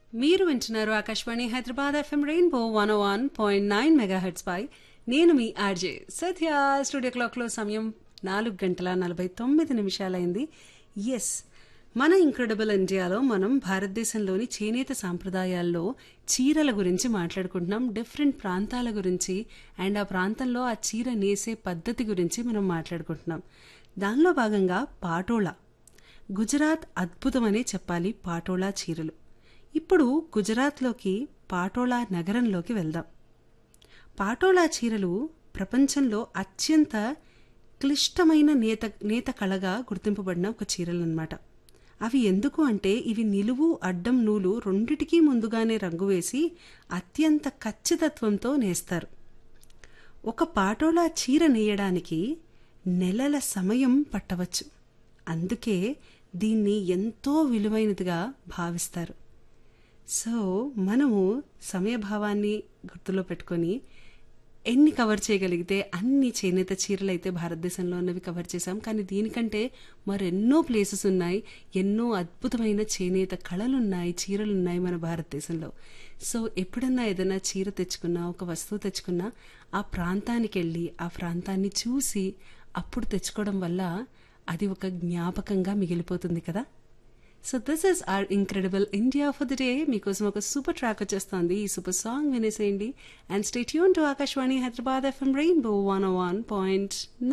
మీరు వింటున్నారు Akashvani Hyderabad FM rainbow one one point nine megahertz పై నేను మీ ఆర్జే సత్య స్టూడియో క్లాక్లో సమయం నాలుగు గంటల నలభై తొమ్మిది నిమిషాలైంది ఎస్ మన ఇంక్రెడిబుల్ ఇండియాలో మనం భారతదేశంలోని చేనేత సాంప్రదాయాల్లో చీరల గురించి మాట్లాడుకుంటున్నాం డిఫరెంట్ ప్రాంతాల గురించి అండ్ ఆ ప్రాంతంలో ఆ చీర నేసే పద్ధతి గురించి మనం మాట్లాడుకుంటున్నాం దానిలో భాగంగా పాటోళా గుజరాత్ అద్భుతమనే చెప్పాలి పాటోళా చీరలు ఇప్పుడు గుజరాత్లోకి పాటోళా నగరంలోకి వెళ్దాం పాటోళా చీరలు ప్రపంచంలో అత్యంత క్లిష్టమైన నేత నేత కళగా గుర్తింపబడిన ఒక చీరలన్నమాట అవి ఎందుకు అంటే ఇవి నిలువు అడ్డం నూలు రెండిటికీ ముందుగానే రంగు వేసి అత్యంత ఖచ్చితత్వంతో నేస్తారు ఒక పాటోలా చీర నేయడానికి నెలల సమయం పట్టవచ్చు అందుకే దీన్ని ఎంతో విలువైనదిగా భావిస్తారు సో మనము సమయభావాన్ని గుర్తులో పెట్టుకొని ఎన్ని కవర్ చేయగలిగితే అన్ని చేనేత చీరలు అయితే భారతదేశంలో ఉన్నవి కవర్ చేశాం కానీ దీనికంటే మరెన్నో ప్లేసెస్ ఉన్నాయి ఎన్నో అద్భుతమైన చేనేత కళలు ఉన్నాయి చీరలు ఉన్నాయి మన భారతదేశంలో సో ఎప్పుడన్నా ఏదైనా చీర తెచ్చుకున్నా ఒక వస్తువు తెచ్చుకున్నా ఆ ప్రాంతానికి వెళ్ళి ఆ ప్రాంతాన్ని చూసి అప్పుడు తెచ్చుకోవడం వల్ల అది ఒక జ్ఞాపకంగా మిగిలిపోతుంది కదా so this is our incredible India for the day మీకోసం ఒక సూపర్ ట్రాక్ వచ్చేస్తుంది ఈ సూపర్ సాంగ్ వినేసేయండి అండ్ స్టేట్ యూన్ to Akashvani Hyderabad FM rainbow one one point